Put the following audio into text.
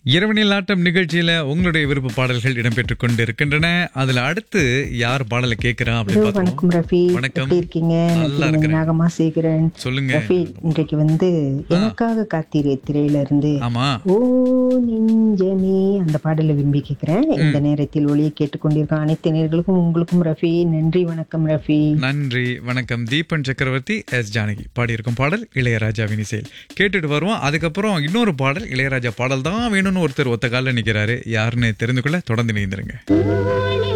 இரவனில் ஆட்டம் நிகழ்ச்சியில உங்களுடைய விருப்ப பாடல்கள் இடம்பெற்றுக் கொண்டு இருக்கின்றன அதுல அடுத்து யார் பாடலை கேட்கிறா அப்படின்னு ஹலோ பார்த்தோம் வணக்கம் ரஃபி வணக்கம். எப்படி இருக்கீங்க நல்லா நான் இருக்கிறேன். நாகமா சேகரன் சொல்லுங்க ரஃபி இன்றைக்கு வந்து எனக்காக காத்திரே திரையில இருந்து ஆமா ஓ நெஞ்சமே அந்த பாடலை விரும்பி கேட்கிறேன் இந்த நேரத்தில் ஒளியை கேட்டுக்கொண்டிருக்க அனைத்து நேர்களுக்கும் உங்களுக்கும் ரஃபி நன்றி வணக்கம் ரஃபி நன்றி வணக்கம் தீபன் சக்கரவர்த்தி எஸ் ஜானகி பாடியிருக்கும் பாடல் இளையராஜாவின் இசையில் கேட்டுட்டு வருவோம் அதுக்கப்புறம் இன்னொரு பாடல் இளையராஜா பாடல் தான் வேணும்னு ஒருத்தர் ஒத்த காலில் நிக்கிறாரு யாருன்னு தெரிந்து கொள்ள தொடர்ந்து நீந்திருங்க ஓ